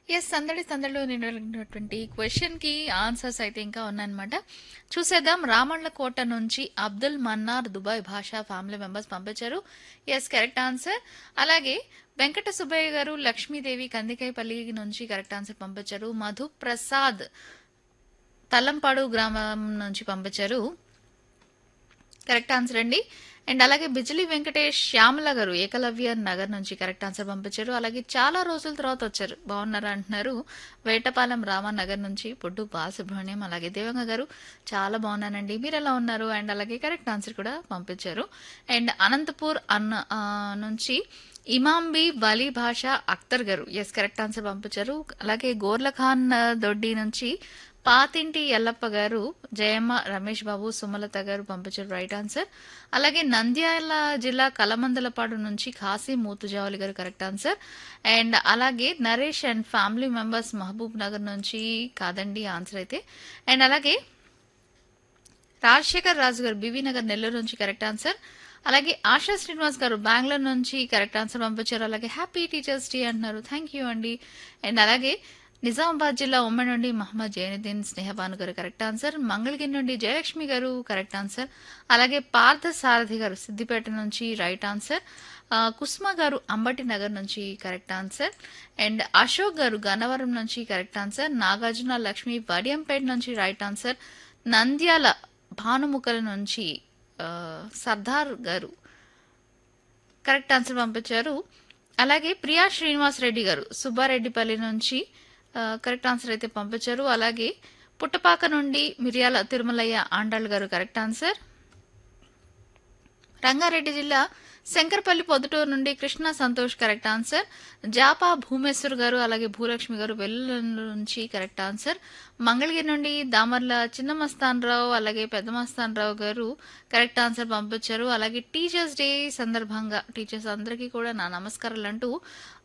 Yes. సందడి సందడిలో నేను అడిగినటువంటి క్వెషన్‌కి ఆన్సర్స్ అయితే ఇంకా ఉన్నాయన్నమాట. చూసేద్దాం. రామళ్ళకోట నుంచి Abdul Mannar Dubai Basha family members పంపించారు. యెస్. Correct answer. అలాగే వెంకట సుబ్బయ్య గారు, లక్ష్మీదేవి కందికైపల్లి నుంచి కరెక్ట్ ఆన్సర్ పంపించారు. మధు ప్రసాద్ తల్లంపాడు గ్రామం నుంచి పంపించారు. కరెక్ట్ ఆన్సర్ అండి. అండ్ అలాగే బిజిలీ వెంకటేష్ శ్యామల గారు ఏకలవ్య నగర్ నుంచి కరెక్ట్ ఆన్సర్ పంపించారు. అలాగే చాలా రోజుల తర్వాత వచ్చారు. బాగున్నారా అంటున్నారు. వేటపాలెం రామానగర్ నుంచి పొడ్డు బాలసుబ్రహ్మణ్యం అలాగే దేవంగ గారు చాలా బాగున్నానండి. మీరు ఎలా ఉన్నారు? అండ్ అలాగే కరెక్ట్ ఆన్సర్ కూడా పంపించారు. అండ్ అనంతపూర్ అన్న ఆ, నుంచి ఇమాంబి వలీ భాష అఖ్తర్ గారు ఎస్ కరెక్ట్ ఆన్సర్ పంపించారు. అలాగే గోర్లఖాన్ ఆ, దొడ్డి నుంచి పాతింటి ఎల్లప్ప గారు జయమ్మ రమేష్ బాబు సుమలత గారు పంపించారు రైట్ ఆన్సర్ అలాగే నంద్యాల జిల్లా కలమందలపాడు నుంచి ఖాసీ మూతుజావలి గారు కరెక్ట్ ఆన్సర్ అండ్ అలాగే Naresh and family members Mahabubnagar నుంచి కాదండి ఆన్సర్ అయితే అండ్ అలాగే రాజశేఖర్ రాజు గారు బీవీ నగర్ నెల్లూరు నుంచి కరెక్ట్ ఆన్సర్ అలాగే ఆశా శ్రీనివాస్ గారు బెంగళూరు నుంచి కరెక్ట్ ఆన్సర్ పంపించారు అలాగే హ్యాపీ టీచర్స్ డే అంటున్నారు థ్యాంక్ యూ అండి అండ్ అలాగే నిజామాబాద్ జిల్లా ఉమ్మడి నుండి మహమ్మద్ జైనుద్దీన్ స్నేహబాను గారు కరెక్ట్ ఆన్సర్ మంగళగిరి నుండి జయలక్ష్మి గారు కరెక్ట్ ఆన్సర్ అలాగే పార్థ సారథి గారు సిద్దిపేట నుంచి రైట్ ఆన్సర్ ఆ, కుస్మ గారు అంబటి నగర్ నుంచి కరెక్ట్ ఆన్సర్ అండ్ అశోక్ గారు గన్నవరం నుంచి కరెక్ట్ ఆన్సర్ నాగార్జున లక్ష్మి వడియంపేట నుంచి రైట్ ఆన్సర్ నంద్యాల భానుముఖల నుంచి ఆ, సర్దార్ గారు కరెక్ట్ ఆన్సర్ పంపించారు అలాగే ప్రియా శ్రీనివాస్ రెడ్డి గారు సుబ్బారెడ్డిపల్లి నుంచి ఆ, కరెక్ట్ ఆన్సర్ అయితే పంపించారు అలాగే పుట్టపాక నుండి మిరియాల తిరుమలయ్య ఆండాళ్ గారు కరెక్ట్ ఆన్సర్ రంగారెడ్డి జిల్లా శంకరపల్లి పొద్దుటూరు నుండి కృష్ణ సంతోష్ కరెక్ట్ ఆన్సర్ జాపా భూమేశ్వర్ గారు అలాగే భూలక్ష్మి గారు వెల్లుల్లి నుంచి కరెక్ట్ ఆన్సర్ మంగళగిరి నుండి దామర్ల చిన్న మస్తాన్ రావు అలాగే పెద్ద మస్తాన్ రావు గారు కరెక్ట్ ఆన్సర్ పంపించారు అలాగే టీచర్స్ డే సందర్భంగా టీచర్స్ అందరికీ కూడా నా నమస్కారాలు అంటూ